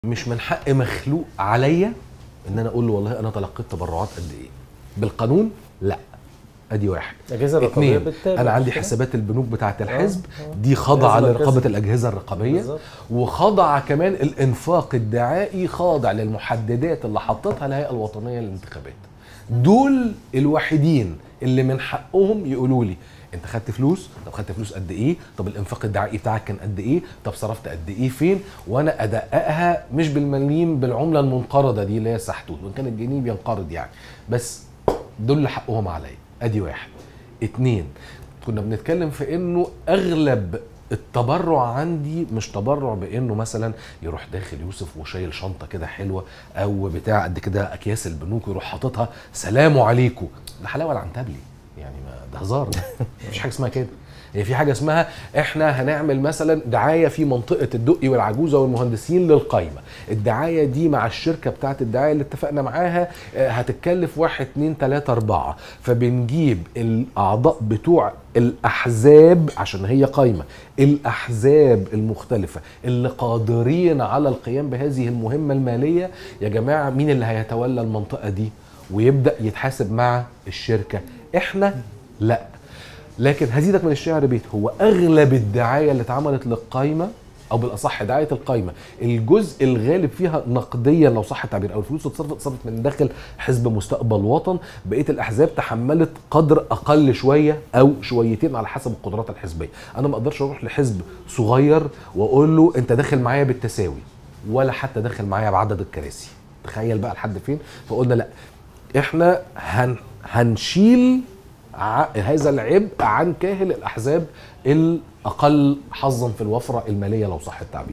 مش من حق مخلوق عليا ان انا اقول له والله انا تلقيت تبرعات قد ايه بالقانون لا ادي واحد الاجهزه الرقابيه اتنين بتتابع انا عندي مش كده؟ حسابات البنوك بتاعه الحزب آه. دي خاضعه الجهاز لرقابه المركزي. الاجهزه الرقابيه بالظبط. وخاضعه كمان الانفاق الدعائي خاضع للمحددات اللي حطتها الهيئه الوطنيه للانتخابات دول الوحيدين اللي من حقهم يقولوا لي انت خدت فلوس طب خدت فلوس قد ايه طب الانفاق الدعائي بتاعك كان قد ايه طب صرفت قد ايه فين وانا ادققها مش بالمليم بالعمله المنقرضه دي اللي هي السحتوت وان كان الجنيه بينقرض يعني بس دول اللي حقهم عليا ادي واحد اتنين كنا بنتكلم في انه اغلب التبرع عندي مش تبرع بانه مثلا يروح داخل يوسف وشايل شنطه كده حلوه او بتاع قد كده اكياس البنوك ويروح حاططها سلام عليكم ده حلاوه العنتبلي يعني ما ده هزار ده مفيش حاجه اسمها كده هي في حاجه اسمها احنا هنعمل مثلا دعايه في منطقه الدقي والعجوزه والمهندسين للقايمه الدعايه دي مع الشركه بتاعت الدعايه اللي اتفقنا معاها آه، هتتكلف واحد اتنين تلاته اربعه فبنجيب الاعضاء بتوع الاحزاب عشان هي قايمه الاحزاب المختلفه اللي قادرين على القيام بهذه المهمه الماليه يا جماعه مين اللي هيتولى المنطقه دي ويبدا يتحاسب مع الشركه احنا لا لكن هزيدك من الشعر بيت هو اغلب الدعايه اللي اتعملت للقايمه او بالاصح دعايه القايمه الجزء الغالب فيها نقديا لو صح التعبير او الفلوس اتصرفت اتصرفت من داخل حزب مستقبل وطن بقيه الاحزاب تحملت قدر اقل شويه او شويتين على حسب القدرات الحزبيه انا ما اقدرش اروح لحزب صغير واقول له انت داخل معايا بالتساوي ولا حتى داخل معايا بعدد الكراسي تخيل بقى لحد فين فقلنا لا احنا هن هنشيل ع- هذا العبء عن كاهل الاحزاب الاقل حظا في الوفره الماليه لو صح التعبير